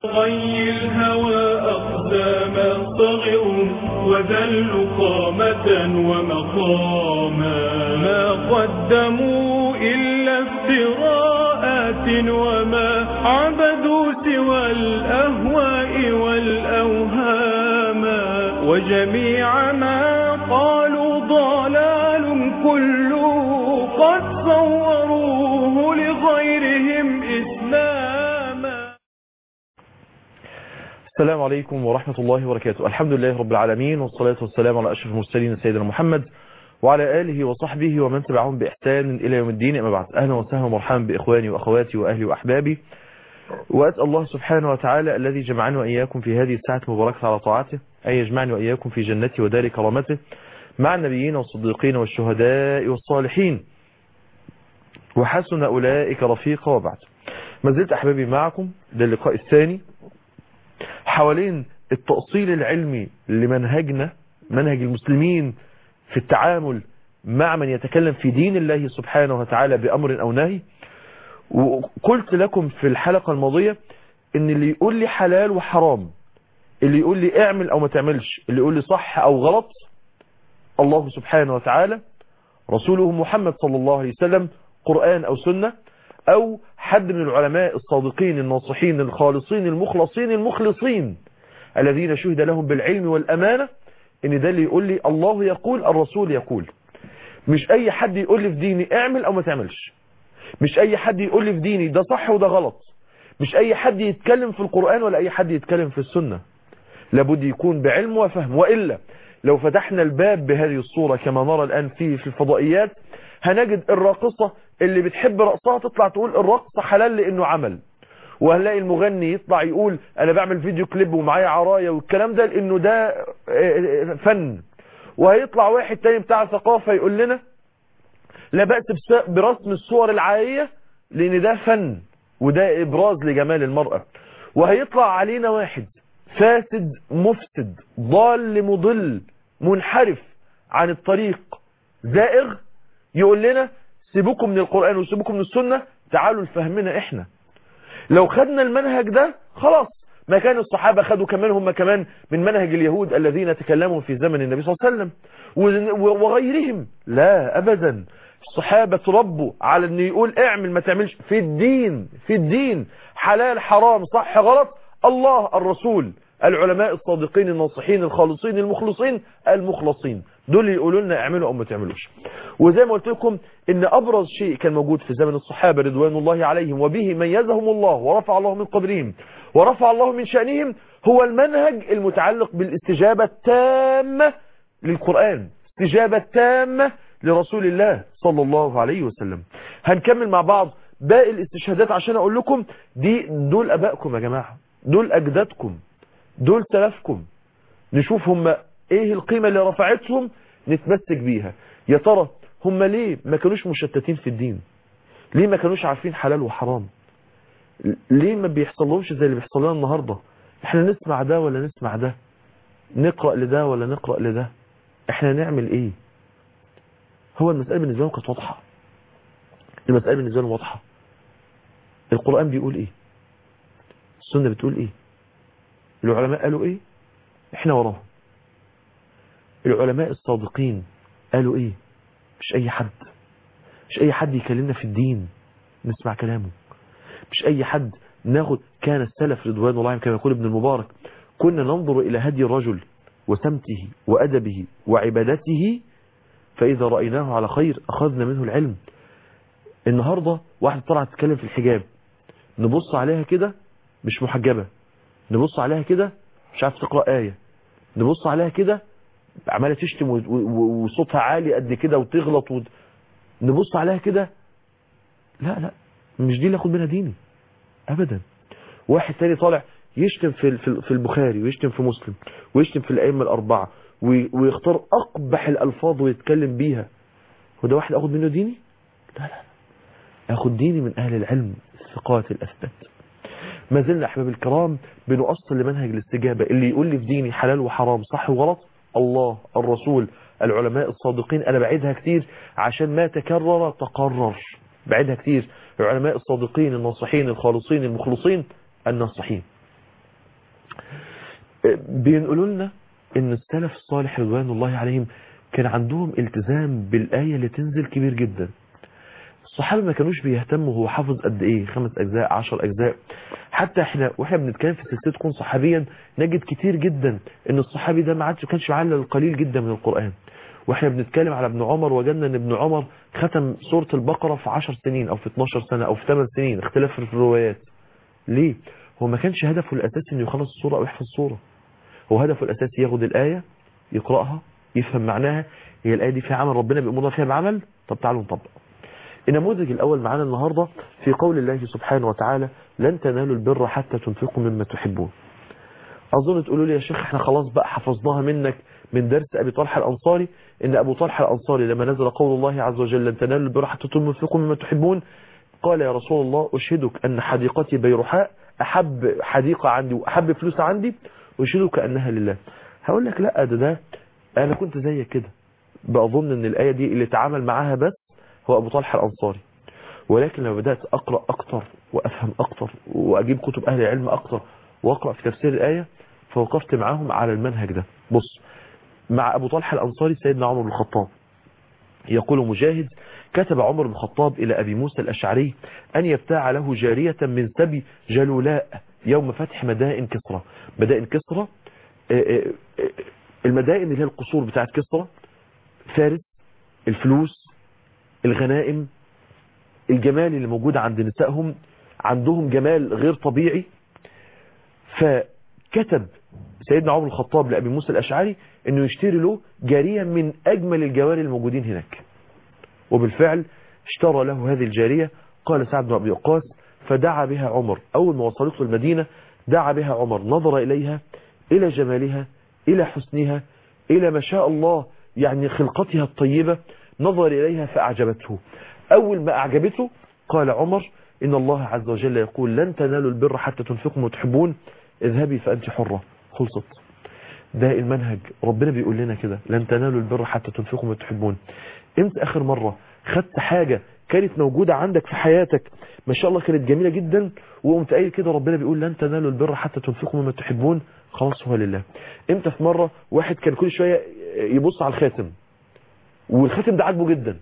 غي الهوى أقدام صغر وذل قامة ومقاما ما قدموا إلا افتراءات وما عبدوا سوى الأهواء والأوهام وجميع ما قالوا ضلال كله قد صوروه لغيرهم إسلاما السلام عليكم ورحمة الله وبركاته الحمد لله رب العالمين والصلاة والسلام على أشرف المرسلين سيدنا محمد وعلى آله وصحبه ومن تبعهم بإحسان إلى يوم الدين أما بعد أهلا وسهلا ومرحبا بإخواني وأخواتي وأهلي وأحبابي وأسأل الله سبحانه وتعالى الذي جمعني وإياكم في هذه الساعة المباركة على طاعته أن يجمعني وإياكم في جنته ودار كرامته مع النبيين والصديقين والشهداء والصالحين وحسن أولئك رفيقا وبعد ما زلت أحبابي معكم للقاء الثاني حوالين التأصيل العلمي لمنهجنا منهج المسلمين في التعامل مع من يتكلم في دين الله سبحانه وتعالى بأمر أو نهي وقلت لكم في الحلقة الماضية ان اللي يقول لي حلال وحرام اللي يقول لي اعمل او ما تعملش اللي يقول لي صح او غلط الله سبحانه وتعالى رسوله محمد صلى الله عليه وسلم قرآن او سنة او حد من العلماء الصادقين الناصحين الخالصين المخلصين المخلصين الذين شهد لهم بالعلم والامانة ان ده اللي يقول لي الله يقول الرسول يقول مش اي حد يقول لي في ديني اعمل او ما تعملش مش اي حد يقول لي في ديني ده صح وده غلط مش اي حد يتكلم في القرآن ولا اي حد يتكلم في السنة لابد يكون بعلم وفهم وإلا لو فتحنا الباب بهذه الصورة كما نرى الآن في في الفضائيات هنجد الراقصة اللي بتحب رقصها تطلع تقول الرقص حلال لانه عمل وهنلاقي المغني يطلع يقول انا بعمل فيديو كليب ومعايا عراية والكلام ده لانه ده فن وهيطلع واحد تاني بتاع ثقافة يقول لنا لا بأس برسم الصور العائية لان ده فن وده ابراز لجمال المرأة وهيطلع علينا واحد فاسد مفسد ضال مضل منحرف عن الطريق زائغ يقول لنا سيبوكم من القرآن وسيبوكم من السنة تعالوا لفهمنا احنا لو خدنا المنهج ده خلاص ما كان الصحابة خدوا كمان هم كمان من منهج اليهود الذين تكلموا في زمن النبي صلى الله عليه وسلم وغيرهم لا أبدا الصحابة تربوا على انه يقول اعمل ما تعملش في الدين في الدين حلال حرام صح غلط الله الرسول العلماء الصادقين الناصحين الخالصين المخلصين المخلصين دول يقولوا لنا اعملوا او ما تعملوش وزي ما قلت لكم ان ابرز شيء كان موجود في زمن الصحابة رضوان الله عليهم وبه ميزهم الله ورفع الله من قدرهم ورفع الله من شأنهم هو المنهج المتعلق بالاستجابة التامة للقرآن استجابة تامة لرسول الله صلى الله عليه وسلم هنكمل مع بعض باقي الاستشهادات عشان اقول لكم دي دول ابائكم يا جماعة دول اجدادكم دول سلفكم نشوف هم ايه القيمة اللي رفعتهم نتمسك بيها يا ترى هم ليه ما كانوش مشتتين في الدين ليه ما كانوش عارفين حلال وحرام ليه ما بيحصل لهمش زي اللي بيحصل لنا النهاردة احنا نسمع ده ولا نسمع ده نقرأ لده ولا نقرأ لده احنا نعمل ايه هو المسألة بالنسبة لهم كانت واضحة المسألة بالنسبة لهم واضحة القرآن بيقول ايه السنة بتقول ايه العلماء قالوا ايه احنا وراهم العلماء الصادقين قالوا ايه مش اي حد مش اي حد يكلمنا في الدين نسمع كلامه مش اي حد ناخد كان السلف رضوان الله كما يقول ابن المبارك كنا ننظر الى هدي الرجل وسمته وادبه وعبادته فإذا رأيناه على خير أخذنا منه العلم النهاردة واحدة طلعت تتكلم في الحجاب نبص عليها كده مش محجبة نبص عليها كده مش عارف تقرأ آية نبص عليها كده عمالة تشتم وصوتها عالي قد كده وتغلط و... نبص عليها كده لا لا مش دي اللي اخد منها ديني ابدا واحد تاني طالع يشتم في في البخاري ويشتم في مسلم ويشتم في الائمه الاربعه ويختار أقبح الألفاظ ويتكلم بيها وده واحد أخذ منه ديني لا لا أخذ ديني من أهل العلم الثقات الأثبات ما زلنا أحباب الكرام بنؤصل لمنهج الاستجابة اللي يقول لي في ديني حلال وحرام صح وغلط الله الرسول العلماء الصادقين أنا بعيدها كتير عشان ما تكرر تقرر بعيدها كتير العلماء الصادقين الناصحين الخالصين المخلصين الناصحين بينقلوا لنا ان السلف الصالح رضوان الله عليهم كان عندهم التزام بالآية اللي تنزل كبير جدا الصحابة ما كانوش بيهتموا هو حافظ قد ايه خمس اجزاء عشر اجزاء حتى احنا واحنا بنتكلم في سلسله كون صحابيا نجد كتير جدا ان الصحابي ده ما عادش كانش معلل القليل جدا من القرآن واحنا بنتكلم على ابن عمر وجدنا ان ابن عمر ختم سورة البقرة في 10 سنين او في 12 سنة او في 8 سنين اختلاف في الروايات ليه هو ما كانش هدفه الاساسي انه يخلص السورة او يحفظ السورة هو هدفه الاساسي ياخد الآية يقرأها يفهم معناها هي الآية دي فيها عمل ربنا بيأمرنا فيها بعمل طب تعالوا نطبق النموذج الأول معانا النهاردة في قول الله سبحانه وتعالى لن تنالوا البر حتى تنفقوا مما تحبون أظن تقولوا لي يا شيخ احنا خلاص بقى حفظناها منك من درس أبي طلحة الأنصاري إن أبو طلحة الأنصاري لما نزل قول الله عز وجل لن تنالوا البر حتى تنفقوا مما تحبون قال يا رسول الله أشهدك أن حديقتي بيرحاء أحب حديقة عندي وأحب فلوس عندي أشهدك أنها لله هقول لك لا ده ده أنا كنت زيك كده بأظن أن الآية دي اللي تعامل معاها بس هو أبو طلحة الأنصاري ولكن لما بدأت أقرأ أكتر وأفهم أكتر وأجيب كتب أهل العلم أكتر وأقرأ في تفسير الآية فوقفت معاهم على المنهج ده بص مع أبو طلحة الأنصاري سيدنا عمر بن الخطاب يقول مجاهد كتب عمر بن الخطاب إلى أبي موسى الأشعري أن يبتاع له جارية من سبي جلولاء يوم فتح مدائن كسرى مدائن كسرى المدائن اللي هي القصور بتاعت كسرى فارس الفلوس الغنائم الجمال اللي موجود عند نسائهم عندهم جمال غير طبيعي فكتب سيدنا عمر الخطاب لأبي موسى الأشعري انه يشتري له جارية من أجمل الجواري الموجودين هناك وبالفعل اشترى له هذه الجارية قال سعد بن أبي وقاص فدعا بها عمر أول ما وصلت له المدينة دعا بها عمر نظر إليها إلى جمالها إلى حسنها إلى ما شاء الله يعني خلقتها الطيبة نظر إليها فأعجبته أول ما أعجبته قال عمر إن الله عز وجل يقول لن تنالوا البر حتى تنفقوا وتحبون اذهبي فأنت حرة خلصت ده المنهج ربنا بيقول لنا كده لن تنالوا البر حتى تنفقوا ما تحبون امتى اخر مرة خدت حاجة كانت موجودة عندك في حياتك ما شاء الله كانت جميلة جدا وقمت قايل كده ربنا بيقول لن تنالوا البر حتى تنفقوا مما تحبون خلاص هو لله امتى في مرة واحد كان كل شوية يبص على الخاتم والخاتم ده عاجبه جدا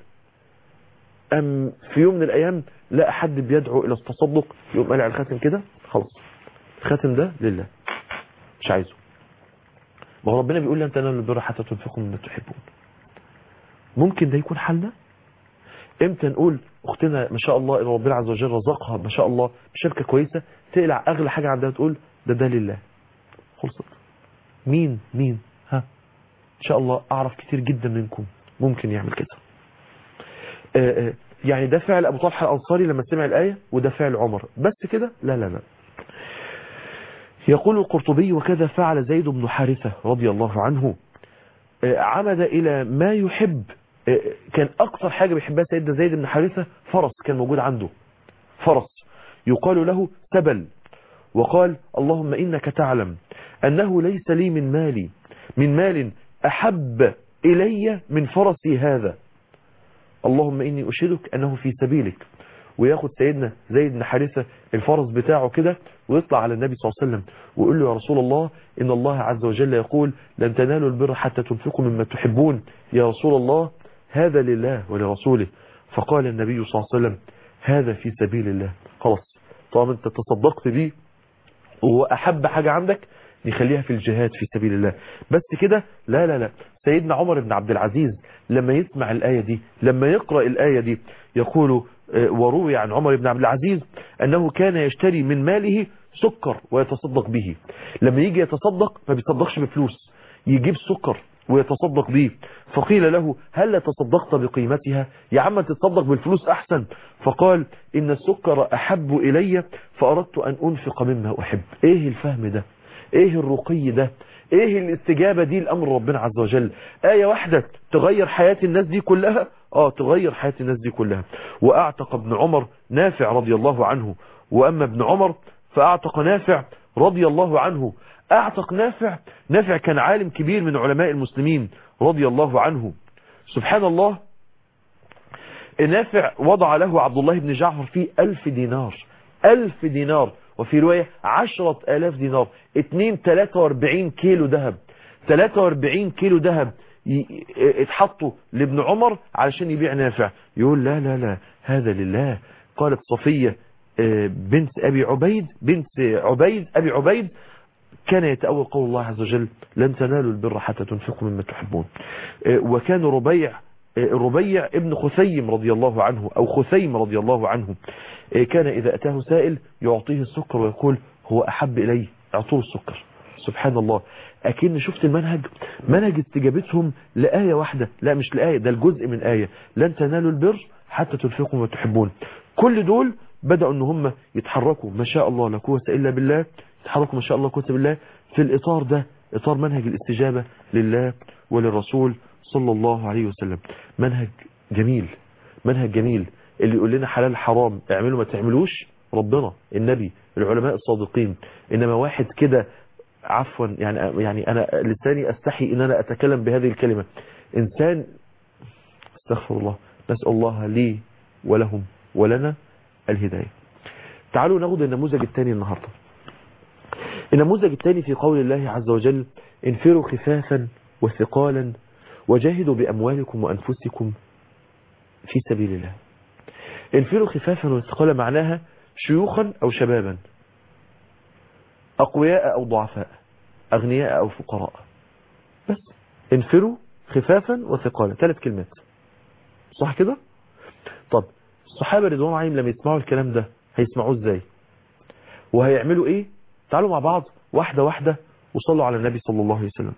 ام في يوم من الايام لقى حد بيدعو الى التصدق يقوم قالع الخاتم كده خلاص الخاتم ده لله مش عايزه ما هو ربنا بيقول لن تنالوا البر حتى تنفقوا مما تحبون ممكن ده يكون حلنا امتى نقول اختنا ما شاء الله ان ربنا عز وجل رزقها ما شاء الله بشبكه كويسه تقلع اغلى حاجه عندها تقول ده ده لله خلصت مين مين ها ان شاء الله اعرف كتير جدا منكم ممكن يعمل كده آآ آآ يعني ده فعل ابو طلحه الانصاري لما سمع الايه وده فعل عمر بس كده لا لا لا يقول القرطبي وكذا فعل زيد بن حارثة رضي الله عنه عمد إلى ما يحب كان أكثر حاجة بيحبها سيدنا زيد بن حارثة فرس كان موجود عنده فرس يقال له سبل وقال اللهم إنك تعلم أنه ليس لي من مالي من مال أحب إلي من فرسي هذا اللهم إني أشهدك أنه في سبيلك وياخد سيدنا زيد بن حارثة الفرس بتاعه كده ويطلع على النبي صلى الله عليه وسلم ويقول له يا رسول الله إن الله عز وجل يقول لن تنالوا البر حتى تنفقوا مما تحبون يا رسول الله هذا لله ولرسوله فقال النبي صلى الله عليه وسلم هذا في سبيل الله خلاص طالما انت تصدقت بيه وهو أحب حاجة عندك نخليها في الجهاد في سبيل الله بس كده لا لا لا سيدنا عمر بن عبد العزيز لما يسمع الآية دي لما يقرأ الآية دي يقول وروي عن عمر بن عبد العزيز أنه كان يشتري من ماله سكر ويتصدق به لما يجي يتصدق ما بيتصدقش بفلوس يجيب سكر ويتصدق به فقيل له هل تصدقت بقيمتها يا عم تتصدق بالفلوس أحسن فقال إن السكر أحب إلي فأردت أن أنفق مما أحب إيه الفهم ده إيه الرقي ده ايه الاستجابة دي لأمر ربنا عز وجل آية واحدة تغير حياة الناس دي كلها اه تغير حياة الناس دي كلها واعتق ابن عمر نافع رضي الله عنه واما ابن عمر فاعتق نافع رضي الله عنه اعتق نافع نافع كان عالم كبير من علماء المسلمين رضي الله عنه سبحان الله نافع وضع له عبد الله بن جعفر فيه ألف دينار ألف دينار وفي رواية عشرة آلاف دينار اتنين تلاتة واربعين كيلو ذهب تلاتة واربعين كيلو ذهب اتحطوا لابن عمر علشان يبيع نافع يقول لا لا لا هذا لله قالت صفية بنت أبي عبيد بنت عبيد أبي عبيد كان يتأول قول الله عز وجل لن تنالوا البر حتى تنفقوا مما تحبون وكان ربيع ربيع ابن خثيم رضي الله عنه أو خثيم رضي الله عنه كان إذا أتاه سائل يعطيه السكر ويقول هو أحب إليه اعطوه السكر سبحان الله أكن شفت المنهج منهج استجابتهم لآية واحدة لا مش لآية ده الجزء من آية لن تنالوا البر حتى تنفقوا ما تحبون كل دول بدأوا ان هم يتحركوا ما شاء الله لا قوه الا بالله يتحركوا ما شاء الله قوه بالله في الإطار ده إطار منهج الاستجابة لله وللرسول صلى الله عليه وسلم منهج جميل منهج جميل اللي يقول لنا حلال حرام اعملوا ما تعملوش ربنا النبي العلماء الصادقين إنما واحد كده عفوا يعني يعني أنا لساني أستحي إن أنا أتكلم بهذه الكلمة إنسان استغفر الله نسأل الله لي ولهم ولنا الهداية تعالوا ناخد النموذج الثاني النهاردة النموذج الثاني في قول الله عز وجل انفروا خفافا وثقالا وجاهدوا بأموالكم وأنفسكم في سبيل الله انفروا خفافا وثقالا معناها شيوخا أو شبابا أقوياء أو ضعفاء أغنياء أو فقراء بس انفروا خفافا وثقالا ثلاث كلمات صح كده طب الصحابة رضوان عليهم لما يسمعوا الكلام ده هيسمعوه ازاي وهيعملوا ايه تعالوا مع بعض واحدة واحدة وصلوا على النبي صلى الله عليه وسلم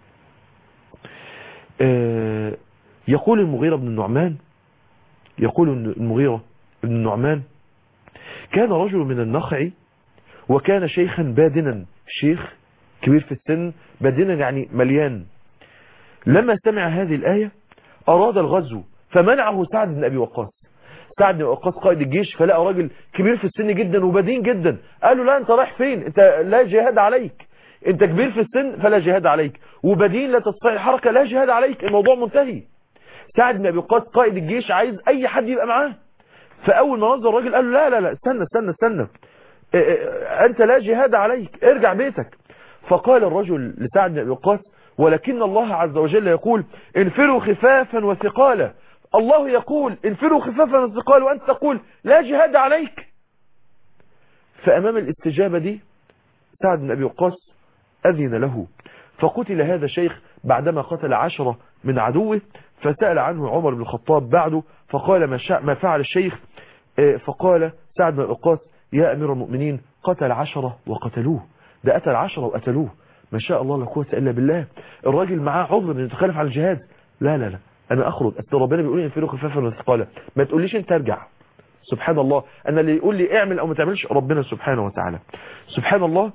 آه يقول المغيرة بن النعمان يقول المغيرة بن النعمان كان رجل من النخع وكان شيخا بادنا شيخ كبير في السن بادنا يعني مليان لما سمع هذه الآية أراد الغزو فمنعه سعد بن أبي وقاص سعد بن وقاص قائد الجيش فلقى راجل كبير في السن جدا وبدين جدا قال له لا انت رايح فين انت لا جهاد عليك انت كبير في السن فلا جهاد عليك وبدين لا تستطيع الحركة لا جهاد عليك الموضوع منتهي سعد بن ابي وقاص قائد الجيش عايز اي حد يبقى معاه فاول ما نظر الراجل قال له لا لا لا استنى استنى استنى اه اه انت لا جهاد عليك ارجع بيتك فقال الرجل لسعد بن ابي وقاص ولكن الله عز وجل يقول انفروا خفافا وثقالا الله يقول انفروا خفافا وثقالا وانت تقول لا جهاد عليك فامام الاستجابة دي سعد بن ابي وقاص اذن له فقتل هذا الشيخ بعدما قتل عشرة من عدوه فسأل عنه عمر بن الخطاب بعده فقال ما, شاء ما فعل الشيخ فقال سعد بن وقاص يا أمير المؤمنين قتل عشرة وقتلوه ده قتل عشرة وقتلوه ما شاء الله لا قوه إلا بالله الراجل معاه عذر من يتخلف عن الجهاد لا لا لا أنا أخرج أصل ربنا بيقول لي انفروا خفافا وثقالا ما تقوليش أنت ارجع سبحان الله أنا اللي يقول لي اعمل أو ما تعملش ربنا سبحانه وتعالى سبحان الله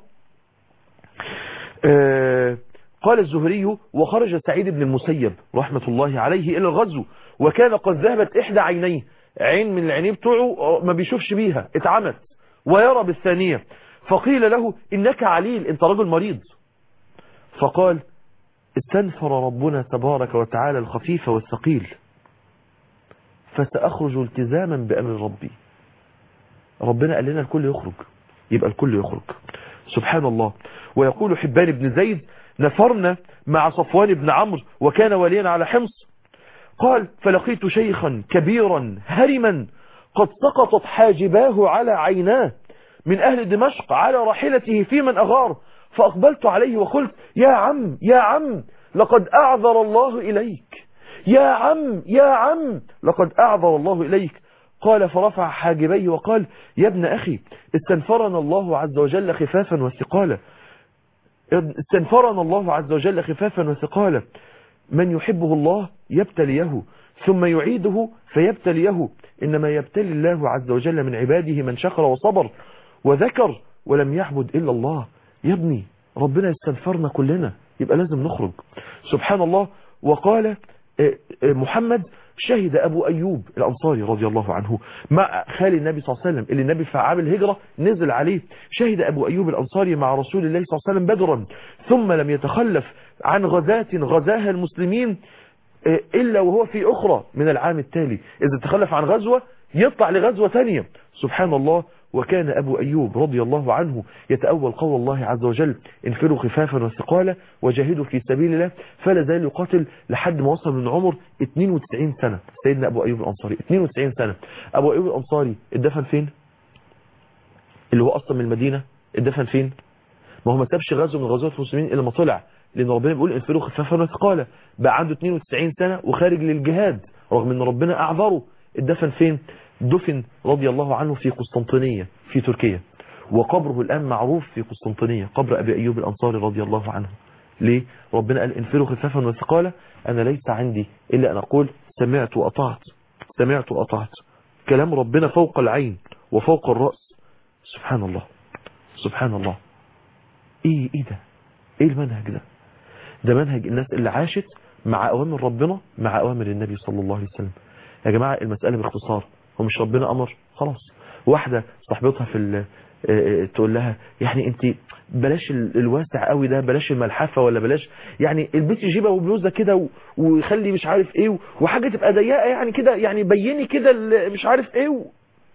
آه قال الزهري وخرج سعيد بن المسيب رحمة الله عليه إلى الغزو وكان قد ذهبت إحدى عينيه عين من العينين بتوعه ما بيشوفش بيها اتعمت ويرى بالثانية فقيل له إنك عليل انت رجل مريض فقال استنفر ربنا تبارك وتعالى الخفيف والثقيل فسأخرج التزاما بأمر ربي ربنا قال لنا الكل يخرج يبقى الكل يخرج سبحان الله ويقول حبان بن زيد نفرنا مع صفوان بن عمرو وكان واليا على حمص قال فلقيت شيخا كبيرا هرما قد سقطت حاجباه على عيناه من أهل دمشق على راحلته في من أغار فأقبلت عليه وقلت يا عم يا عم لقد أعذر الله إليك يا عم يا عم لقد أعذر الله إليك قال فرفع حاجبيه وقال يا ابن أخي استنفرنا الله عز وجل خفافا وثقالا استنفرنا الله عز وجل خفافا وثقالا من يحبه الله يبتليه ثم يعيده فيبتليه إنما يبتلي الله عز وجل من عباده من شكر وصبر وذكر ولم يعبد إلا الله يا ابني ربنا يستنفرنا كلنا يبقى لازم نخرج سبحان الله وقال محمد شهد أبو أيوب الأنصاري رضي الله عنه مع خال النبي صلى الله عليه وسلم اللي النبي في عام الهجرة نزل عليه شهد أبو أيوب الأنصاري مع رسول الله صلى الله عليه وسلم بدرا ثم لم يتخلف عن غزاة غزاها المسلمين إلا وهو في أخرى من العام التالي إذا تخلف عن غزوة يطلع لغزوة ثانية سبحان الله وكان أبو أيوب رضي الله عنه يتأول قول الله عز وجل انفروا خفافا وثقالا وجاهدوا في سبيل الله فلا زال يقاتل لحد ما وصل من عمر 92 سنة سيدنا أبو أيوب الأنصاري 92 سنة أبو أيوب الأنصاري اتدفن فين اللي هو أصلا من المدينة اتدفن فين ما هو ما سابش غزو من غزوات المسلمين إلا ما طلع لأن ربنا بيقول انفروا خفافا وثقالا بقى عنده 92 سنة وخارج للجهاد رغم أن ربنا أعذره اتدفن فين دفن رضي الله عنه في قسطنطينية في تركيا وقبره الآن معروف في قسطنطينية قبر أبي أيوب الأنصاري رضي الله عنه ليه ربنا قال انفروا خفافا وثقالا أنا ليس عندي إلا أن أقول سمعت وأطعت سمعت وأطعت كلام ربنا فوق العين وفوق الرأس سبحان الله سبحان الله ايه ايه ده ايه المنهج ده ده منهج الناس اللي عاشت مع اوامر ربنا مع اوامر النبي صلى الله عليه وسلم يا جماعة المسألة باختصار هو مش ربنا امر خلاص واحدة صاحبتها في تقول لها يعني انت بلاش الواسع قوي ده بلاش الملحفة ولا بلاش يعني البسي جيبه وبلوزه كده وخلي مش عارف ايه وحاجة تبقى ضيقه يعني كده يعني بيني كده مش عارف ايه و...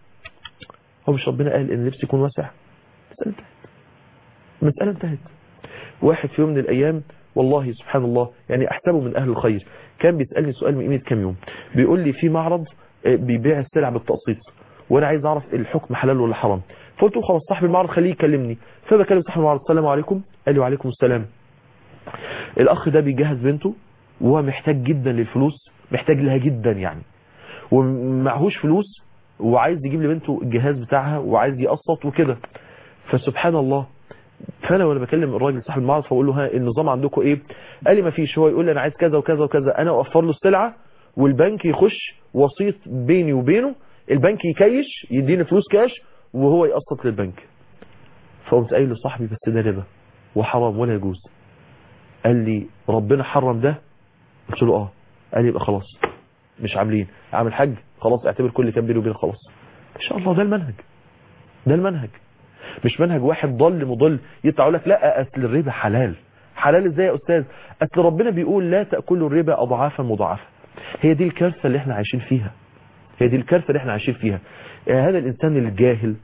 هو مش ربنا قال ان اللبس يكون واسع مسألة انتهت مسألة انتهت واحد في يوم من الايام والله سبحان الله يعني احسبه من اهل الخير كان بيسألني سؤال من قيمة كام يوم بيقول لي في معرض بيبيع السلع بالتقسيط وانا عايز اعرف الحكم حلال ولا حرام فقلت له خلاص صاحب المعرض خليه يكلمني فبكلم صاحب المعرض السلام عليكم قال لي وعليكم السلام الاخ ده بيجهز بنته وهو محتاج جدا للفلوس محتاج لها جدا يعني ومعهوش فلوس وعايز يجيب لبنته الجهاز بتاعها وعايز يقسط وكده فسبحان الله فانا وانا بكلم الراجل صاحب المعرض فاقول له ها النظام عندكم ايه قال لي ما فيش هو يقول لي انا عايز كذا وكذا وكذا انا اوفر له السلعه والبنك يخش وسيط بيني وبينه البنك يكيش يديني فلوس كاش وهو يقسط للبنك فقمت قايل لصاحبي بس ده ربا وحرام ولا يجوز قال لي ربنا حرم ده قلت له اه قال لي يبقى خلاص مش عاملين عامل حج خلاص اعتبر كل كان بيني وبينه خلاص ان شاء الله ده المنهج ده المنهج مش منهج واحد ضل مضل يطلع لك لا اصل الربا حلال حلال ازاي يا استاذ اصل ربنا بيقول لا تاكلوا الربا اضعافا مضاعفه هي دي الكارثه اللي احنا عايشين فيها هي دي الكارثه اللي احنا عايشين فيها هذا الانسان الجاهل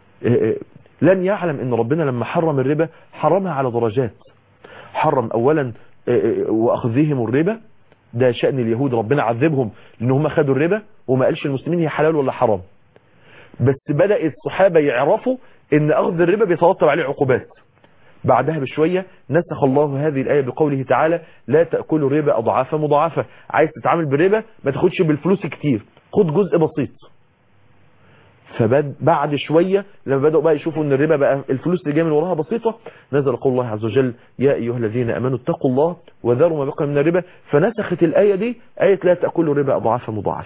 لن يعلم ان ربنا لما حرم الربا حرمها على درجات حرم اولا واخذهم الربا ده شأن اليهود ربنا عذبهم لان هم خدوا الربا وما قالش المسلمين هي حلال ولا حرام بس بدأ الصحابة يعرفوا ان اخذ الربا بيترتب عليه عقوبات بعدها بشوية نسخ الله هذه الآية بقوله تعالى لا تأكلوا الربا أضعافا مضاعفة عايز تتعامل بالربا ما تاخدش بالفلوس كتير خد جزء بسيط فبعد شوية لما بدأوا بقى يشوفوا ان الربا بقى الفلوس اللي جايه من وراها بسيطة نزل قول الله عز وجل يا أيها الذين أمنوا اتقوا الله وذروا ما بقى من الربا فنسخت الآية دي آية لا تأكلوا الربا أضعافا مضاعفة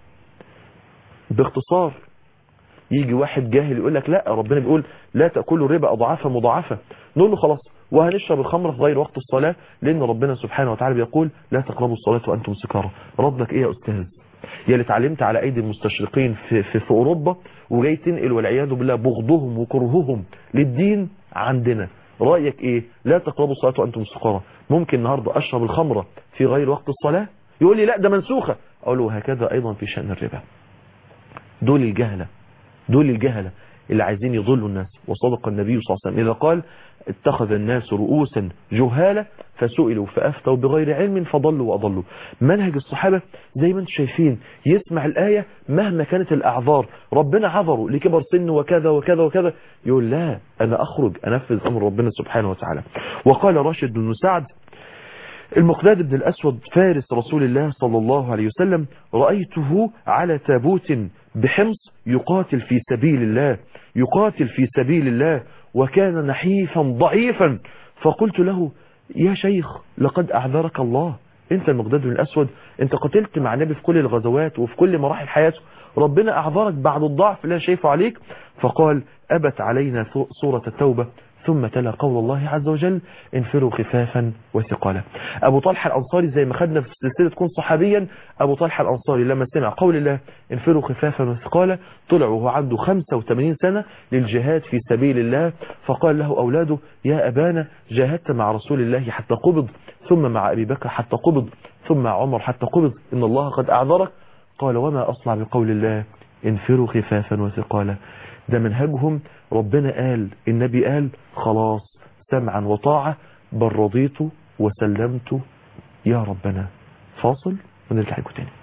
باختصار يجي واحد جاهل يقول لك لا ربنا بيقول لا تأكلوا الربا أضعافا مضاعفة نقول له خلاص وهنشرب الخمر في غير وقت الصلاة لأن ربنا سبحانه وتعالى بيقول لا تقربوا الصلاة وأنتم سكارى ردك إيه يا أستاذ يا اللي اتعلمت على أيدي المستشرقين في, في, في أوروبا وجاي تنقل والعياذ بالله بغضهم وكرههم للدين عندنا رأيك إيه لا تقربوا الصلاة وأنتم سكارى ممكن النهاردة أشرب الخمرة في غير وقت الصلاة يقول لي لا ده منسوخة أقول له هكذا أيضا في شأن الربا دول الجهلة دول الجهلة اللي عايزين يضلوا الناس وصدق النبي صلى الله عليه وسلم إذا قال اتخذ الناس رؤوسا جهالة فسئلوا فأفتوا بغير علم فضلوا وأضلوا منهج الصحابة زي ما انتم شايفين يسمع الآية مهما كانت الأعذار ربنا عذره لكبر سن وكذا وكذا وكذا يقول لا أنا أخرج أنفذ أمر ربنا سبحانه وتعالى وقال راشد بن سعد المقداد بن الأسود فارس رسول الله صلى الله عليه وسلم رأيته على تابوت بحمص يقاتل في سبيل الله يقاتل في سبيل الله وكان نحيفا ضعيفا فقلت له يا شيخ لقد أعذرك الله انت المقداد بن الأسود انت قتلت مع النبي في كل الغزوات وفي كل مراحل حياته ربنا أعذرك بعد الضعف اللي أنا شايفه عليك فقال أبت علينا سورة التوبة ثم تلا قول الله عز وجل انفروا خفافا وثقالا أبو طلحة الأنصاري زي ما خدنا في سلسلة كون صحابيا أبو طلحة الأنصاري لما سمع قول الله انفروا خفافا وثقالا طلع وهو عنده 85 سنة للجهاد في سبيل الله فقال له أولاده يا أبانا جاهدت مع رسول الله حتى قبض ثم مع أبي بكر حتى قبض ثم مع عمر حتى قبض إن الله قد أعذرك قال وما أصنع بقول الله انفروا خفافا وثقالا ده منهجهم ربنا قال النبي قال خلاص سمعا وطاعة بل رضيت وسلمت يا ربنا فاصل ونرجع لكم تاني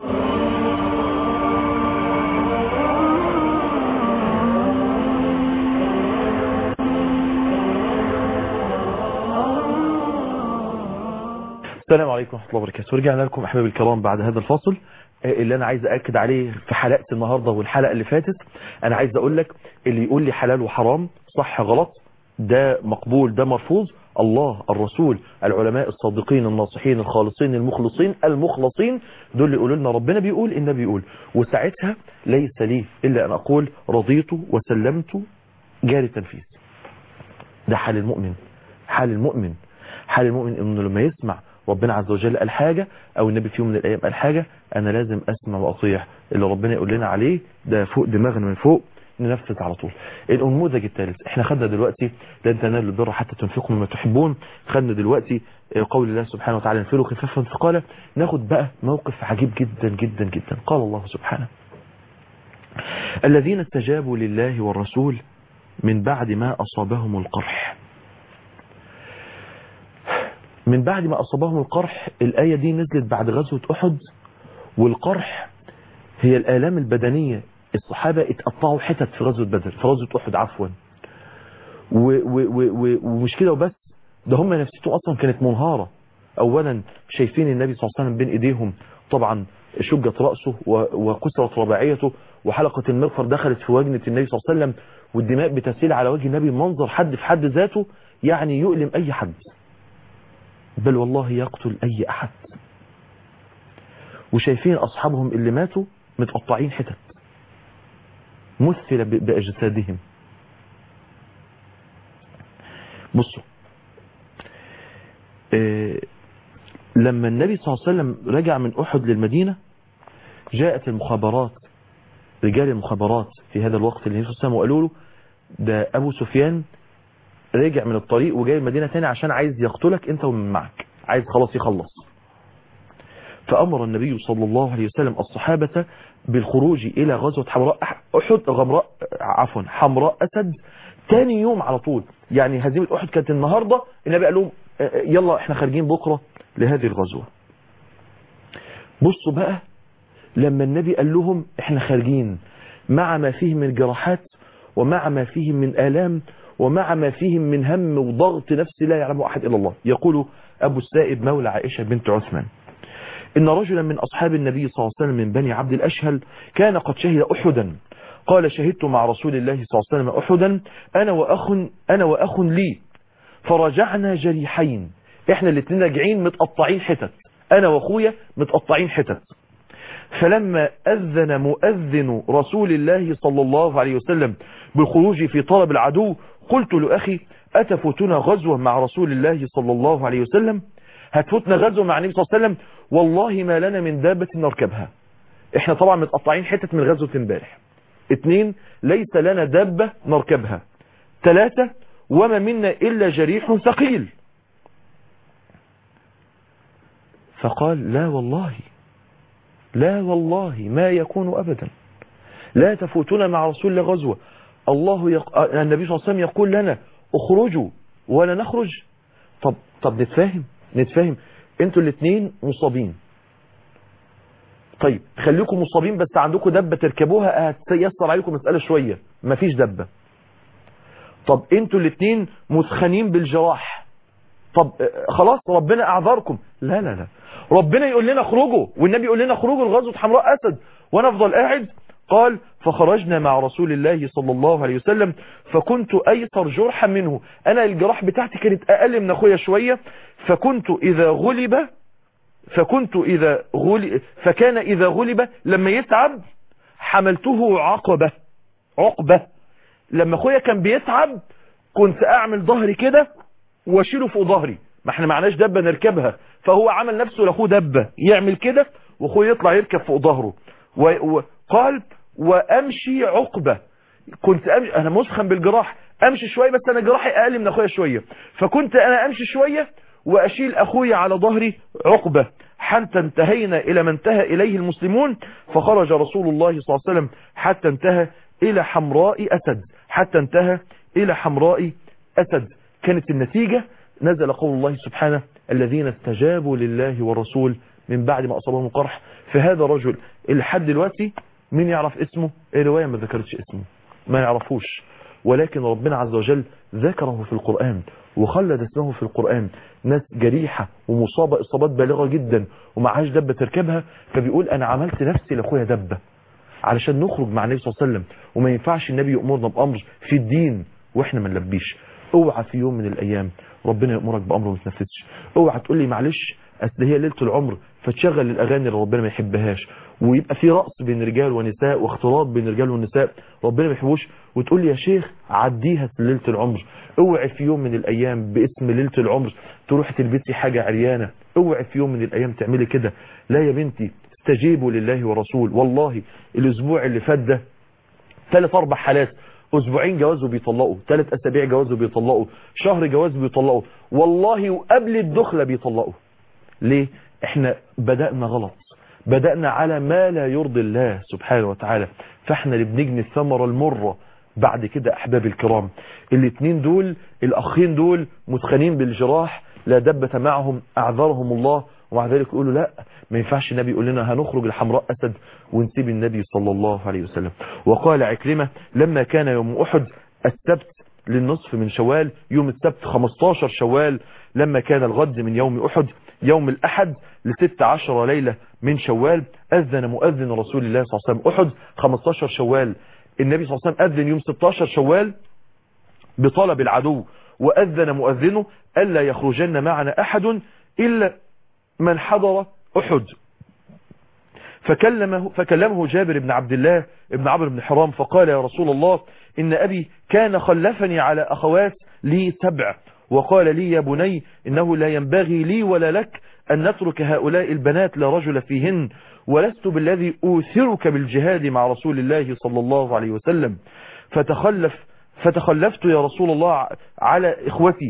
السلام عليكم ورحمة الله وبركاته رجعنا لكم أحبابي الكرام بعد هذا الفاصل اللي أنا عايز أأكد عليه في حلقة النهاردة والحلقة اللي فاتت أنا عايز أقول لك اللي يقول لي حلال وحرام صح غلط ده مقبول ده مرفوض الله الرسول العلماء الصادقين الناصحين الخالصين المخلصين المخلصين دول اللي يقولوا لنا ربنا بيقول النبي بيقول وساعتها ليس لي إلا أن أقول رضيت وسلمت جاري التنفيذ ده حال المؤمن حال المؤمن حال المؤمن انه لما يسمع ربنا عز وجل قال حاجة او النبي في يوم من الايام قال حاجة انا لازم اسمع واطيع اللي ربنا يقول لنا عليه ده فوق دماغنا من فوق ننفذ على طول النموذج الثالث احنا خدنا دلوقتي لن تنالوا البر حتى تنفقوا مما تحبون خدنا دلوقتي قول الله سبحانه وتعالى انفروا خفافا ثقالا ناخد بقى موقف عجيب جدا جدا جدا قال الله سبحانه الذين استجابوا لله والرسول من بعد ما أصابهم القرح من بعد ما أصابهم القرح الآية دي نزلت بعد غزوة أحد والقرح هي الآلام البدنية الصحابة اتقطعوا حتت في غزوة بدر في غزوة أحد عفوا ومش كده وبس ده هم نفسيتهم أصلا كانت منهارة أولا شايفين النبي صلى الله عليه وسلم بين إيديهم طبعا شجت رأسه وكسرت رباعيته وحلقة المغفر دخلت في وجنة النبي صلى الله عليه وسلم والدماء بتسيل على وجه النبي منظر حد في حد ذاته يعني يؤلم أي حد بل والله يقتل أي أحد وشايفين أصحابهم اللي ماتوا متقطعين حتت مثل بأجسادهم بصوا إيه لما النبي صلى الله عليه وسلم رجع من أحد للمدينة جاءت المخابرات رجال المخابرات في هذا الوقت اللي النبي صلى الله عليه وسلم وقالوا له ده أبو سفيان رجع من الطريق وجاي المدينة تاني عشان عايز يقتلك انت ومن معك عايز خلاص يخلص فأمر النبي صلى الله عليه وسلم الصحابة بالخروج إلى غزوة حمراء أحد غمراء عفوا حمراء أسد تاني يوم على طول يعني هزيمة أحد كانت النهاردة النبي قال لهم يلا احنا خارجين بكرة لهذه الغزوة بصوا بقى لما النبي قال لهم احنا خارجين مع ما فيه من جراحات ومع ما فيه من آلام ومع ما فيهم من هم وضغط نفسي لا يعلمه أحد إلا الله يقول أبو السائب مولى عائشة بنت عثمان إن رجلا من أصحاب النبي صلى الله عليه وسلم من بني عبد الأشهل كان قد شهد أحدا قال شهدت مع رسول الله صلى الله عليه وسلم أحدا أنا وأخ, أنا وأخ لي فرجعنا جريحين إحنا الاثنين راجعين متقطعين حتت أنا وأخويا متقطعين حتت فلما أذن مؤذن رسول الله صلى الله عليه وسلم بالخروج في طلب العدو قلت لأخي أتفوتنا غزوة مع رسول الله صلى الله عليه وسلم هتفوتنا غزوة مع النبي صلى الله عليه وسلم والله ما لنا من دابة نركبها احنا طبعا متقطعين حتة من غزوة امبارح اتنين ليس لنا دابة نركبها ثلاثة وما منا إلا جريح ثقيل فقال لا والله لا والله ما يكون أبدا لا تفوتنا مع رسول الله غزوة الله يق... النبي صلى الله عليه وسلم يقول لنا اخرجوا ولا نخرج طب طب نتفاهم نتفاهم انتوا الاثنين مصابين طيب خليكم مصابين بس عندكم دبة تركبوها هتيسر عليكم مسألة شوية مفيش دبة طب انتوا الاثنين مسخنين بالجراح طب خلاص ربنا اعذركم لا لا لا ربنا يقول لنا اخرجوا والنبي يقول لنا اخرجوا لغزوة حمراء اسد وانا افضل قاعد قال فخرجنا مع رسول الله صلى الله عليه وسلم فكنت ايسر جرحا منه انا الجراح بتاعتي كانت اقل من اخويا شوية فكنت اذا غلب فكنت اذا غلب فكان اذا غلب لما يتعب حملته عقبة عقبة لما اخويا كان بيتعب كنت اعمل ظهري كده واشيله فوق ظهري ما احنا معناش دبة نركبها فهو عمل نفسه لاخوه دبة يعمل كده واخوه يطلع يركب فوق ظهره وقال وامشي عقبة كنت امشي انا مسخن بالجراح امشي شوية بس انا جراحي اقل من اخويا شوية فكنت انا امشي شوية واشيل اخويا على ظهري عقبة حتى انتهينا الى ما انتهى اليه المسلمون فخرج رسول الله صلى الله عليه وسلم حتى انتهى إلى حمراء أسد حتى انتهى إلى حمراء أسد كانت النتيجة نزل قول الله سبحانه الذين استجابوا لله والرسول من بعد ما أصابهم القرح فهذا رجل اللي حد دلوقتي مين يعرف اسمه الرواية ما ذكرتش اسمه ما يعرفوش ولكن ربنا عز وجل ذكره في القرآن وخلد اسمه في القرآن ناس جريحة ومصابة إصابات بالغة جدا ومعهاش دبة تركبها فبيقول أنا عملت نفسي لأخويا دبة علشان نخرج مع النبي صلى الله عليه وسلم وما ينفعش النبي يأمرنا بأمر في الدين وإحنا ما نلبيش اوعى في يوم من الأيام ربنا يأمرك بأمر وما تنفذش اوعى تقول لي معلش أصل هي ليلة العمر فتشغل الأغاني اللي ربنا ما يحبهاش ويبقى في رقص بين رجال ونساء واختلاط بين رجال ونساء ربنا ما يحبوش وتقول لي يا شيخ عديها في ليلة العمر اوعي في يوم من الأيام باسم ليلة العمر تروح تلبسي حاجة عريانة اوعي في يوم من الأيام تعملي كده لا يا بنتي استجيبوا لله ورسول والله الأسبوع اللي فات ده ثلاث أربع حالات أسبوعين جواز وبيطلقوا ثلاث أسابيع جواز وبيطلقوا شهر جواز وبيطلقوا والله وقبل الدخلة بيطلقوا ليه احنا بدأنا غلط بدأنا على ما لا يرضي الله سبحانه وتعالى فاحنا اللي بنجني الثمرة المرة بعد كده احباب الكرام الاثنين دول الاخين دول متخانين بالجراح لا دبة معهم اعذرهم الله ومع ذلك يقولوا لا ما ينفعش النبي يقول لنا هنخرج لحمراء اسد ونسيب النبي صلى الله عليه وسلم وقال عكرمة لما كان يوم احد السبت للنصف من شوال يوم السبت 15 شوال لما كان الغد من يوم أحد يوم الأحد لست عشر ليلة من شوال أذن مؤذن رسول الله صلى الله عليه وسلم أحد 15 شوال النبي صلى الله عليه وسلم أذن يوم 16 شوال بطلب العدو وأذن مؤذنه ألا يخرجن معنا أحد إلا من حضر أحد فكلمه, فكلمه جابر بن عبد الله بن عمرو بن حرام فقال يا رسول الله إن أبي كان خلفني على أخوات لي سبع وقال لي يا بني إنه لا ينبغي لي ولا لك أن نترك هؤلاء البنات لا رجل فيهن ولست بالذي أوثرك بالجهاد مع رسول الله صلى الله عليه وسلم فتخلف فتخلفت يا رسول الله على إخوتي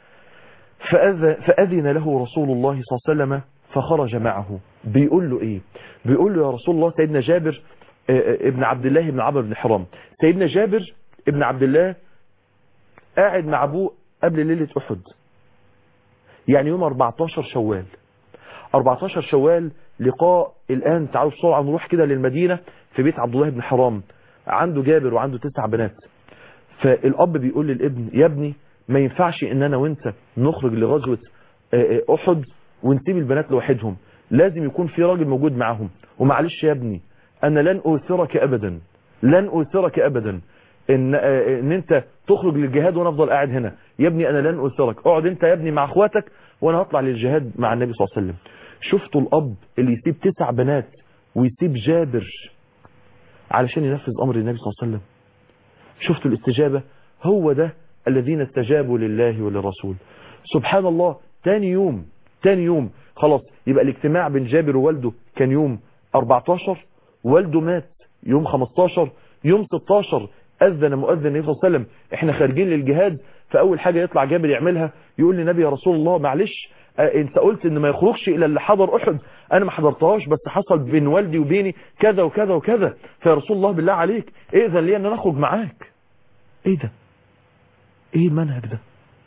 فأذن له رسول الله صلى الله عليه وسلم فخرج معه بيقول له ايه بيقول له يا رسول الله سيدنا جابر ابن عبد الله بن عمرو بن حرام سيدنا جابر ابن عبد الله قاعد مع ابوه قبل ليلة احد يعني يوم 14 شوال 14 شوال لقاء الان تعالوا بسرعه نروح كده للمدينة في بيت عبد الله بن حرام عنده جابر وعنده تسع بنات فالاب بيقول للابن يا ابني ما ينفعش ان انا وانت نخرج لغزوة احد ونسيب البنات لوحدهم لازم يكون في راجل موجود معهم ومعلش يا ابني انا لن اوثرك ابدا لن اوثرك ابدا ان ان انت تخرج للجهاد وانا افضل قاعد هنا يا ابني انا لن اوثرك اقعد انت يا ابني مع اخواتك وانا هطلع للجهاد مع النبي صلى الله عليه وسلم شفتوا الاب اللي يسيب تسع بنات ويسيب جابر علشان ينفذ امر النبي صلى الله عليه وسلم شفتوا الاستجابة هو ده الذين استجابوا لله وللرسول سبحان الله تاني يوم تاني يوم خلاص يبقى الاجتماع بين جابر ووالده كان يوم 14 والده مات يوم 15 يوم 16 أذن مؤذن النبي صلى الله عليه وسلم احنا خارجين للجهاد فأول حاجة يطلع جابر يعملها يقول للنبي يا رسول الله معلش اه انت قلت ان ما يخرجش الى اللي حضر احد انا ما حضرتهاش بس حصل بين والدي وبيني كذا وكذا وكذا فيا رسول الله بالله عليك اذن لي ان انا اخرج معاك ايه ده ايه المنهج ده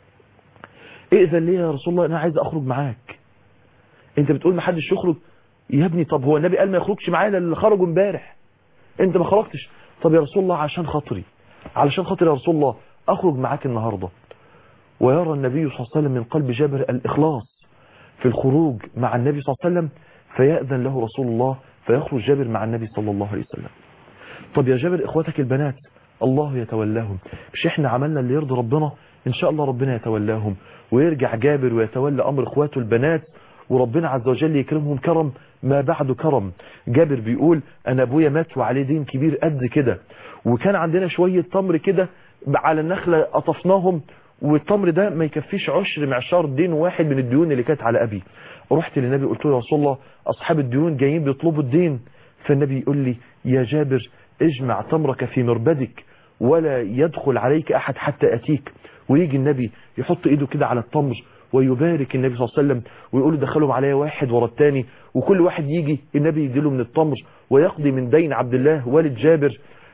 اذن لي يا رسول الله انا عايز اخرج معاك انت بتقول ما حدش يخرج يا ابني طب هو النبي قال ما يخرجش معانا اللي خرجوا امبارح انت ما خرجتش طب يا رسول الله عشان خاطري علشان خاطر يا رسول الله اخرج معاك النهاردة ويرى النبي صلى الله عليه وسلم من قلب جابر الإخلاص في الخروج مع النبي صلى الله عليه وسلم فيأذن له رسول الله فيخرج جابر مع النبي صلى الله عليه وسلم طب يا جابر إخواتك البنات الله يتولاهم مش احنا عملنا اللي يرضي ربنا ان شاء الله ربنا يتولاهم ويرجع جابر ويتولى امر اخواته البنات وربنا عز وجل يكرمهم كرم ما بعده كرم جابر بيقول انا ابويا مات وعليه دين كبير قد كده وكان عندنا شوية تمر كده على النخلة قطفناهم والتمر ده ما يكفيش عشر معشار دين واحد من الديون اللي كانت على ابي رحت للنبي قلت له يا رسول الله اصحاب الديون جايين بيطلبوا الدين فالنبي يقول لي يا جابر اجمع تمرك في مربدك ولا يدخل عليك احد حتى اتيك ويجي النبي يحط ايده كده على التمر ويبارك النبي صلى الله عليه وسلم ويقول دخلهم عليا واحد ورا الثاني وكل واحد يجي النبي يديله من التمر ويقضي من دين عبد الله والد جابر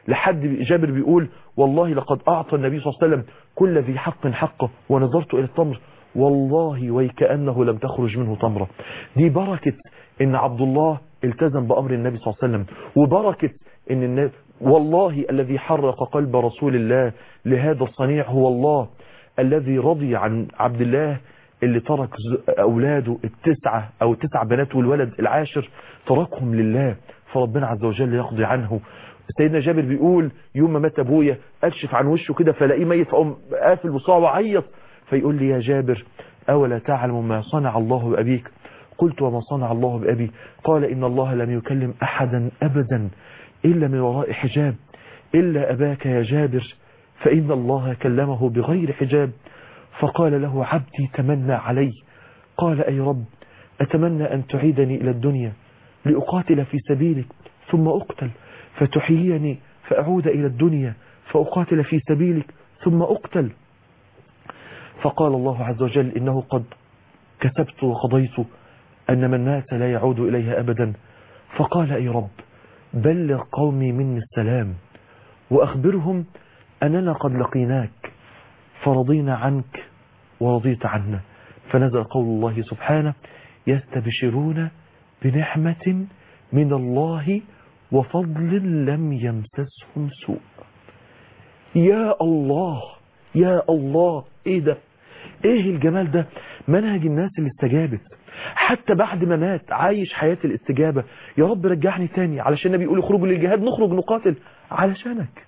لحد جابر بيقول والله لقد أعطى النبي صلى الله عليه وسلم كل ذي حق حقه ونظرت إلى التمر والله ويكأنه لم تخرج منه تمرة دي بركة ان عبد الله التزم بأمر النبي صلى الله عليه وسلم وبركة ان النبي والله الذي حرق قلب رسول الله لهذا الصنيع هو الله الذي رضي عن عبد الله اللي ترك أولاده التسعة أو تسع بنات والولد العاشر تركهم لله فربنا عز وجل يقضي عنه سيدنا جابر بيقول يوم ما مات ابويا اكشف عن وشه كده فلاقيه ميت فاقوم قافل بصاعه وعيط فيقول لي يا جابر أولا تعلم ما صنع الله بأبيك قلت وما صنع الله بأبي قال إن الله لم يكلم أحدا أبدا إلا من وراء حجاب إلا أباك يا جابر فإن الله كلمه بغير حجاب فقال له عبدي تمنى علي قال أي رب أتمنى أن تعيدني إلى الدنيا لأقاتل في سبيلك ثم أقتل فتحييني فأعود إلى الدنيا فأقاتل في سبيلك ثم أقتل فقال الله عز وجل إنه قد كتبت وقضيت أن من مات لا يعود إليها أبدا فقال أي رب بلغ قومي مني السلام وأخبرهم أننا قد لقيناك فرضينا عنك ورضيت عنا فنزل قول الله سبحانه يستبشرون بنعمة من الله وفضل لم يمسسهم سوء يا الله يا الله ايه ده ايه الجمال ده منهج الناس اللي استجابت حتى بعد ما مات عايش حياة الاستجابة يا رب رجعني تاني علشان النبي يقول اخرجوا للجهاد نخرج نقاتل علشانك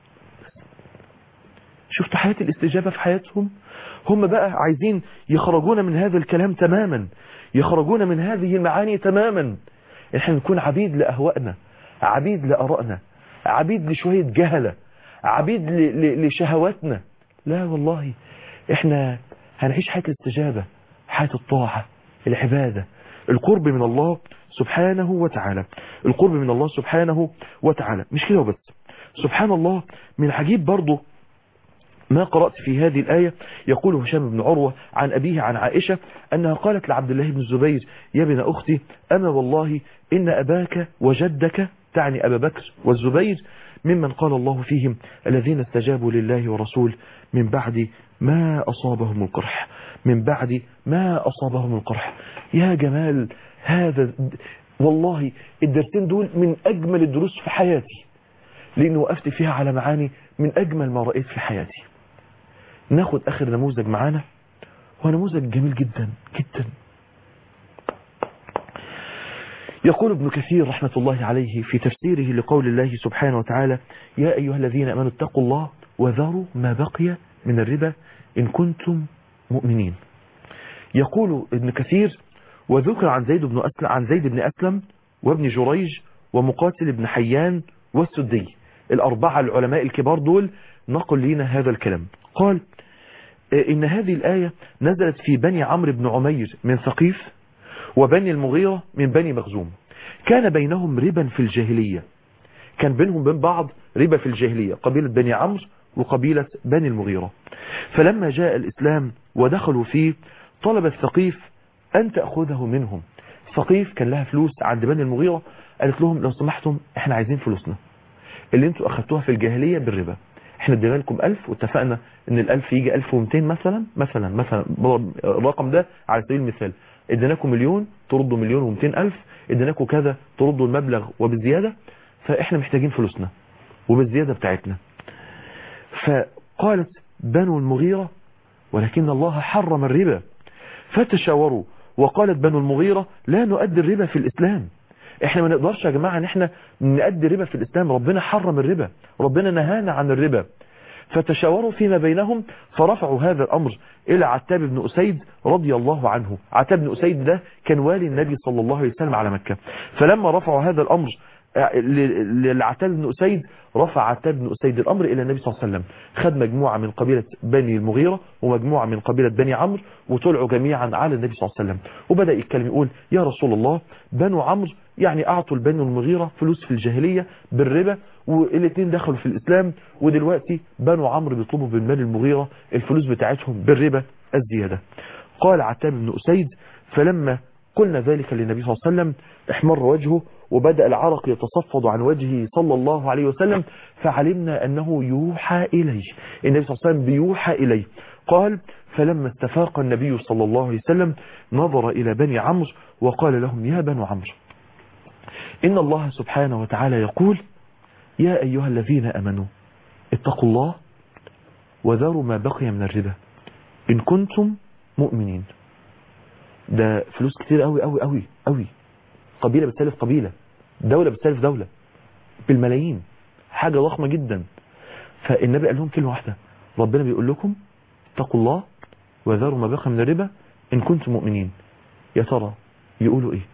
شفت حياة الاستجابة في حياتهم هم بقى عايزين يخرجونا من هذا الكلام تماما يخرجونا من هذه المعاني تماما احنا نكون عبيد لأهوائنا عبيد لأرائنا عبيد لشوية جهلة عبيد لشهواتنا لا والله احنا هنعيش حياة الاستجابة حياة الطاعة العبادة القرب من الله سبحانه وتعالى القرب من الله سبحانه وتعالى مش كده وبس سبحان الله من عجيب برضه ما قرأت في هذه الآية يقول هشام بن عروة عن أبيه عن عائشة أنها قالت لعبد الله بن الزبير يا ابن أختي أما والله إن أباك وجدك تعني أبا بكر والزبير ممن قال الله فيهم الذين استجابوا لله ورسول من بعد ما أصابهم القرح من بعد ما أصابهم القرح يا جمال هذا والله الدرسين دول من أجمل الدروس في حياتي لأنه وقفت فيها على معاني من أجمل ما رأيت في حياتي ناخد آخر نموذج معانا هو نموذج جميل جدا جدا يقول ابن كثير رحمة الله عليه في تفسيره لقول الله سبحانه وتعالى يا أيها الذين أمنوا اتقوا الله وذروا ما بقي من الربا إن كنتم مؤمنين يقول ابن كثير وذكر عن زيد بن أسلم عن زيد بن أسلم وابن جريج ومقاتل بن حيان والسدي الأربعة العلماء الكبار دول نقل لنا هذا الكلام قال إن هذه الآية نزلت في بني عمرو بن عمير من ثقيف وبني المغيرة من بني مخزوم كان بينهم ربا في الجاهلية كان بينهم بين بعض ربا في الجاهلية قبيلة بني عمرو وقبيلة بني المغيرة فلما جاء الإسلام ودخلوا فيه طلب الثقيف أن تأخذه منهم ثقيف كان لها فلوس عند بني المغيرة قالت لهم لو سمحتم احنا عايزين فلوسنا اللي انتوا أخذتوها في الجاهلية بالربا احنا ادينا لكم 1000 واتفقنا ان ال1000 يجي 1200 مثلا مثلا مثلا الرقم ده على سبيل المثال اديناكم مليون تردوا مليون و200 الف اديناكم كذا تردوا المبلغ وبالزيادة فاحنا محتاجين فلوسنا وبالزيادة بتاعتنا فقالت بنو المغيرة ولكن الله حرم الربا فتشاوروا وقالت بنو المغيرة لا نؤدي الربا في الإسلام احنا ما نقدرش يا جماعة ان احنا نؤدي الربا في الإسلام ربنا حرم الربا ربنا نهانا عن الربا فتشاوروا فيما بينهم فرفعوا هذا الأمر إلى عتاب بن أسيد رضي الله عنه عتاب بن أسيد ده كان والي النبي صلى الله عليه وسلم على مكة فلما رفعوا هذا الأمر لعتاب بن أسيد رفع عتاب بن أسيد الأمر إلى النبي صلى الله عليه وسلم خد مجموعة من قبيلة بني المغيرة ومجموعة من قبيلة بني عمرو وطلعوا جميعا على النبي صلى الله عليه وسلم وبدأ يتكلم يقول يا رسول الله بنو عمرو يعني أعطوا البني المغيرة فلوس في الجاهلية بالربا والاثنين دخلوا في الإسلام ودلوقتي بنو عمرو بيطلبوا من بني المغيرة الفلوس بتاعتهم بالربا الزيادة قال عتاب بن أسيد فلما قلنا ذلك للنبي صلى الله عليه وسلم احمر وجهه وبدأ العرق يتصفد عن وجهه صلى الله عليه وسلم فعلمنا أنه يوحى إليه النبي صلى الله عليه وسلم بيوحى إليه قال فلما استفاق النبي صلى الله عليه وسلم نظر إلى بني عمرو وقال لهم يا بنو عمرو إن الله سبحانه وتعالى يقول يا أيها الذين أمنوا اتقوا الله وذروا ما بقي من الربا إن كنتم مؤمنين ده فلوس كتير قوي قوي قوي قوي قبيلة بتسالف قبيلة دولة بتسالف دولة بالملايين حاجة ضخمة جدا فالنبي قال لهم كلمة واحدة ربنا بيقول لكم اتقوا الله وذروا ما بقي من الربا إن كنتم مؤمنين يا ترى يقولوا إيه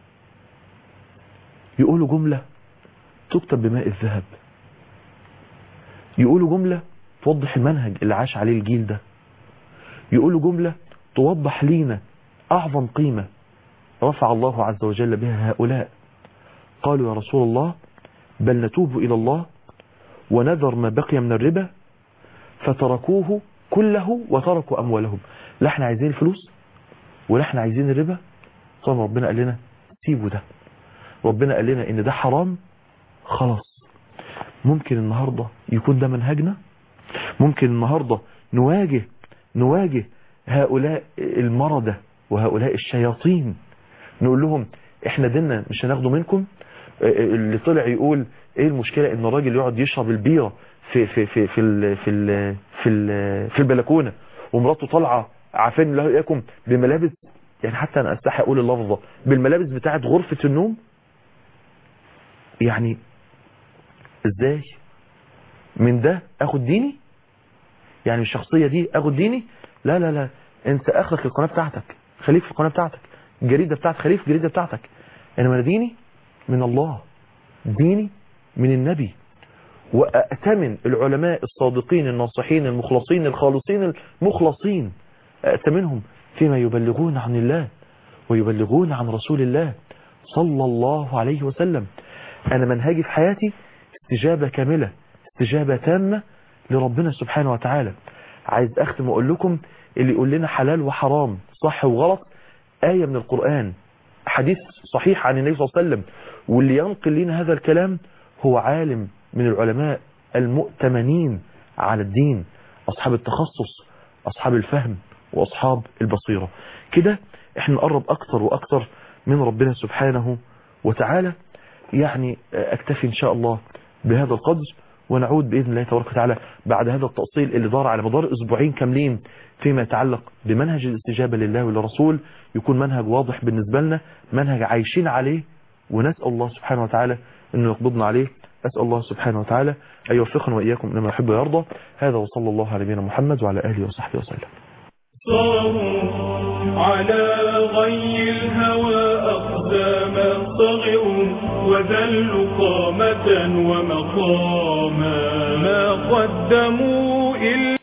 يقولوا جملة تكتب بماء الذهب يقولوا جملة توضح المنهج اللي عاش عليه الجيل ده يقولوا جملة توضح لينا أعظم قيمة رفع الله عز وجل بها هؤلاء قالوا يا رسول الله بل نتوب إلى الله ونذر ما بقي من الربا فتركوه كله وتركوا أموالهم لا احنا عايزين الفلوس ولا احنا عايزين الربا طبعا ربنا قال لنا سيبوا ده ربنا قال لنا ان ده حرام خلاص ممكن النهاردة يكون ده منهجنا ممكن النهاردة نواجه نواجه هؤلاء المردة وهؤلاء الشياطين نقول لهم احنا ديننا مش هناخده منكم اللي طلع يقول ايه المشكلة ان الراجل يقعد يشرب البيرة في في في في ال في ال في ال في البلكونة ومراته طالعة عافين الله اياكم بملابس يعني حتى انا استحي اقول اللفظة بالملابس بتاعت غرفة النوم يعني ازاي من ده اخد ديني يعني الشخصية دي اخد ديني لا لا لا انت اخرك القناة بتاعتك خليك في القناة بتاعتك الجريدة بتاعتك خليك في الجريدة بتاعتك انما ديني من الله ديني من النبي وأأتمن العلماء الصادقين الناصحين المخلصين الخالصين المخلصين أأتمنهم فيما يبلغون عن الله ويبلغون عن رسول الله صلى الله عليه وسلم أنا منهجي في حياتي استجابة كاملة استجابة تامة لربنا سبحانه وتعالى عايز أختم وأقول لكم اللي يقول لنا حلال وحرام صح وغلط آية من القرآن حديث صحيح عن النبي صلى الله عليه وسلم واللي ينقل لنا هذا الكلام هو عالم من العلماء المؤتمنين على الدين أصحاب التخصص أصحاب الفهم وأصحاب البصيرة كده احنا نقرب أكثر وأكثر من ربنا سبحانه وتعالى يعني أكتفي إن شاء الله بهذا القدر ونعود بإذن الله تبارك وتعالى بعد هذا التأصيل اللي دار على مدار أسبوعين كاملين فيما يتعلق بمنهج الاستجابة لله وللرسول يكون منهج واضح بالنسبة لنا منهج عايشين عليه ونسأل الله سبحانه وتعالى أنه يقبضنا عليه أسأل الله سبحانه وتعالى أن يوفقنا وإياكم إنما يحب ويرضى هذا وصلى الله على نبينا محمد وعلى آله وصحبه وسلم صاروا على غي الهوى أقداما صغروا وذلوا قامة ومقاما ما قدموا إلا